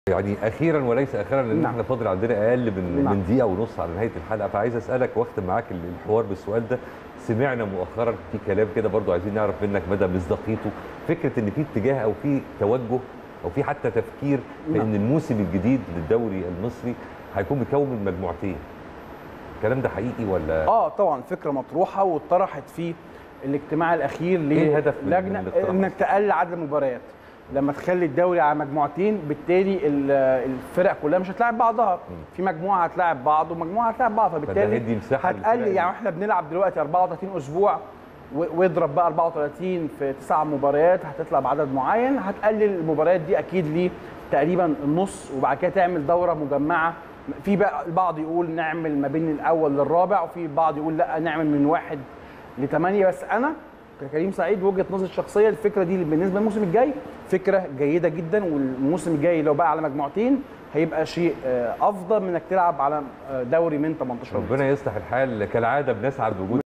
يعني اخيرا وليس اخيرا لان نعم. احنا فاضل عندنا اقل من نعم. من دقيقه ونص على نهايه الحلقه فعايز اسالك واختم معاك الحوار بالسؤال ده سمعنا مؤخرا في كلام كده برضو عايزين نعرف منك مدى مصداقيته فكره ان في اتجاه او في توجه او في حتى تفكير في نعم. ان الموسم الجديد للدوري المصري هيكون مكون من مجموعتين الكلام ده حقيقي ولا اه طبعا فكره مطروحه واتطرحت في الاجتماع الاخير إيه الهدف من- من لجنه الاقتراح؟ انك تقلل عدد المباريات لما تخلي الدوري على مجموعتين بالتالي ال- الفرق كلها مش هتلاعب بعضها في مجموعه هتلاعب بعض ومجموعه هتلاعب بعض فده فبالتالي هيدي مساحه هتقلل للفرق يعني احنا بنلعب دلوقتي 34 اسبوع و- واضرب بقى 34 في تسع مباريات هتطلع بعدد معين هتقلل المباريات دي اكيد لتقريبا النص وبعد كده تعمل دوره مجمعه في بقى البعض يقول نعمل ما بين الاول للرابع وفي بعض يقول لا نعمل من واحد لثمانيه بس انا كريم سعيد وجهه نظري الشخصيه الفكره دي بالنسبه للموسم الجاي فكره جيده جدا والموسم الجاي لو بقى على مجموعتين هيبقى شيء آه، افضل من انك تلعب على آه، دوري من 18 ربنا يصلح الحال كالعاده بنسعد بوجود